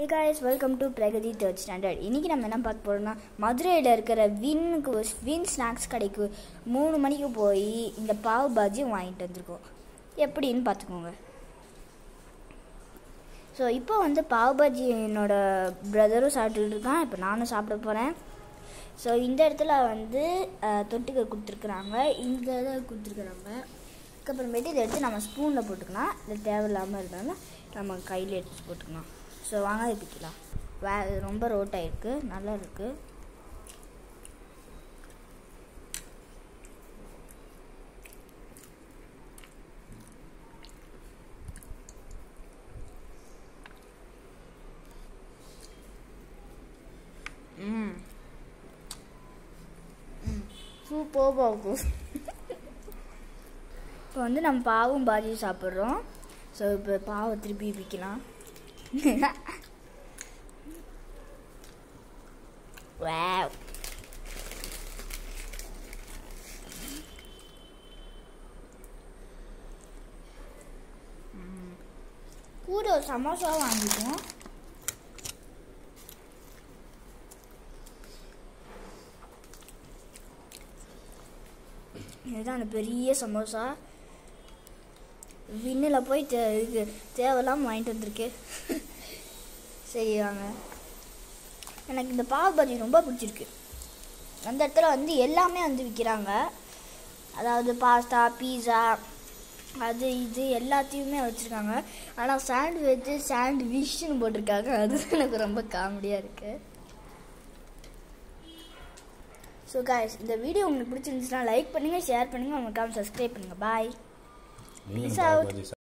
Hey guys welcome to Pragathi third standard இன்றைக்கி நம்ம என்ன பார்க்க போகிறோம்னா மதுரையில் இருக்கிற வின்னுக்கு வின் ஸ்நாக்ஸ் கடைக்கு மூணு மணிக்கு போய் இந்த பாவ் பாஜியும் வாங்கிட்டு வந்திருக்கோம் எப்படின்னு பார்த்துக்கோங்க ஸோ இப்போ வந்து பாவ் பாஜி என்னோட பிரதரும் சாப்பிட்டுட்டு இருக்கான் இப்போ நானும் சாப்பிட போகிறேன் ஸோ இந்த இடத்துல வந்து அஹ், தொட்டுக்க கொடுத்துருக்குறாங்க இந்த இதை கொடுத்துருக்குறாங்க அதுக்கப்புறமேட்டு இதை எடுத்து நம்ம ஸ்பூனில் போட்டுக்கலாம் இது தேவையில்லாமல் இருந்தாலும் நம்ம கையில் எடுத்து போட்டுக்கலாம் ஸோ வாங்க இது பிக்கலாம் வே ரொம்ப ரோட்டாக இருக்குது நல்லா இருக்குது ம் சூப்பராக இருக்கும் இப்போ வந்து நம்ம பாவும் பாஜியும் சாப்பிட்றோம் ஸோ இப்போ பாவை திருப்பி விற்கலாம் வாவ் ம். கூட ஒரு சமோசா வாங்கிட்டோம் இதுதான் அந்த பெரிய சமோசா விண்ணில் போய் தே இது தேவையில்லாமல் வாங்கிட்டு வந்திருக்கு சரி வாங்க எனக்கு இந்த பாவ் பாஜி ரொம்ப பிடிச்சிருக்கு அந்த இடத்துல வந்து எல்லாமே வந்து விற்கிறாங்க அதாவது பாஸ்தா பீஸா அது இது எல்லாத்தையுமே வச்சுருக்காங்க ஆனால் சாண்ட்விச்சு சாண்ட்விஷ்னு போட்டிருக்காங்க அது எனக்கு ரொம்ப காமெடியாக இருக்குது ஸோ காய்ஸ் இந்த வீடியோ உங்களுக்கு பிடிச்சிருந்துச்சுன்னா லைக் பண்ணுங்கள் ஷேர் பண்ணுங்கள் மறக்காம சப்ஸ்கிரைப் பண்ணுங்கள் பாய் Peace out.